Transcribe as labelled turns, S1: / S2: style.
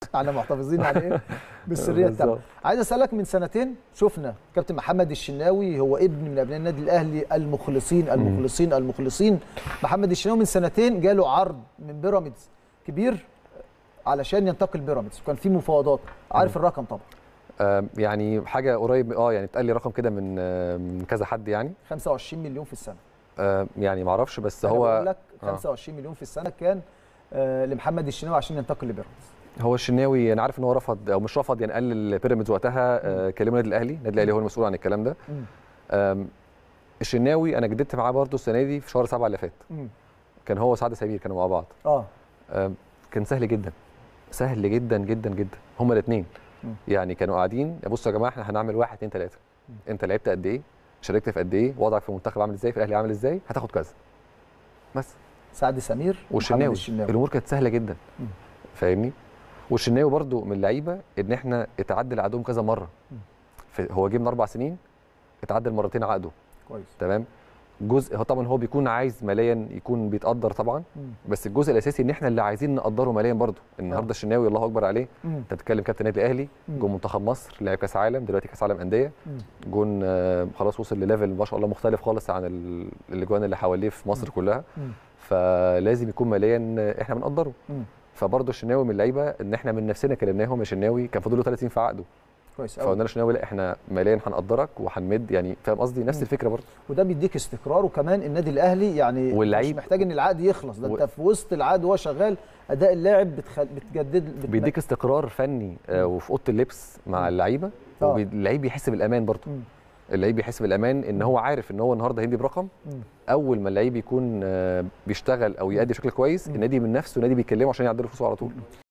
S1: احنا محتفظين عليه بالسريه التامه
S2: بالظبط.
S1: عايز اسالك من سنتين شفنا كابتن محمد الشناوي هو ابن من ابناء النادي الاهلي المخلصين المخلصين المخلصين محمد الشناوي من سنتين جاله عرض من بيراميدز كبير علشان ينتقل بيراميدز وكان في مفاوضات عارف الرقم طبعا
S2: آه، يعني حاجه قريب اه يعني اتقال لي رقم كده من آه، من كذا حد يعني
S1: 25 مليون في السنه
S2: آه، يعني ما اعرفش بس
S1: أنا بقول
S2: هو
S1: لك
S2: آه.
S1: 25 مليون في السنه كان آه، لمحمد الشناوي عشان ينتقل لبيراميدز
S2: هو الشناوي انا عارف ان هو رفض او مش رفض يعني قال للبيراميدز وقتها آه، كلموا النادي الاهلي النادي الاهلي هو المسؤول عن الكلام ده
S1: مم.
S2: آم، الشناوي انا جددت معاه برضه السنه دي في شهر سبعة اللي فات
S1: مم.
S2: كان هو وسعد سمير كانوا مع بعض
S1: اه
S2: آم، كان سهل جدا سهل جدا جدا جدا هما الاثنين
S1: مم.
S2: يعني كانوا قاعدين يا بصوا يا جماعه احنا هنعمل واحد اثنين ثلاثه انت لعبت قد ايه شاركت في قد ايه وضعك في المنتخب عامل ازاي في الاهلي عامل ازاي هتاخد كذا بس
S1: سعد سمير ومحمد
S2: والشناوي
S1: الشناوي
S2: الامور كانت سهله جدا
S1: مم.
S2: فاهمني والشناوي برضو من اللعيبه ان احنا اتعدل عقدهم كذا مره
S1: مم.
S2: في- هو جه من اربع سنين اتعدل مرتين عقده
S1: كويس
S2: تمام جزء هو طبعا هو بيكون عايز ماليا يكون بيتقدر طبعا
S1: مم.
S2: بس الجزء الاساسي ان احنا اللي عايزين نقدره ماليا برضو النهارده الشناوي الله اكبر عليه
S1: مم.
S2: انت بتتكلم كابتن النادي الاهلي
S1: مم.
S2: جون منتخب مصر لعب كاس عالم دلوقتي كاس عالم انديه
S1: مم.
S2: جون آه، خلاص وصل لليفل ما شاء الله مختلف خالص عن ال- الاجوان اللي حواليه في مصر كلها
S1: مم.
S2: فلازم يكون ماليا آه، احنا بنقدره
S1: مم.
S2: فبرضه الشناوي من اللعيبه ان احنا من نفسنا كلمناهم يا شناوي كان فاضل له 30 في عقده
S1: كويس قوي
S2: فقلنا له شناوي لا احنا ماليا هنقدرك وهنمد يعني فاهم قصدي نفس
S1: مم.
S2: الفكره برضه
S1: وده بيديك استقرار وكمان النادي الاهلي يعني مش
S2: واللعيب-
S1: محتاج ان العقد يخلص ده
S2: و-
S1: انت في وسط العقد وهو شغال اداء اللاعب بتخل... بتجدد بت...
S2: بيديك استقرار فني آه، وفي اوضه اللبس مع
S1: مم.
S2: اللعيبه
S1: آه.
S2: واللعيب بيحس بالامان برضه
S1: مم.
S2: اللعيب بيحس بالامان ان هو عارف ان هو النهارده هيدي برقم
S1: مم.
S2: اول ما اللعيب يكون آه، بيشتغل او يأدي بشكل كويس
S1: مم.
S2: النادي من نفسه نادي بيكلمه عشان يعدله فلوسه على طول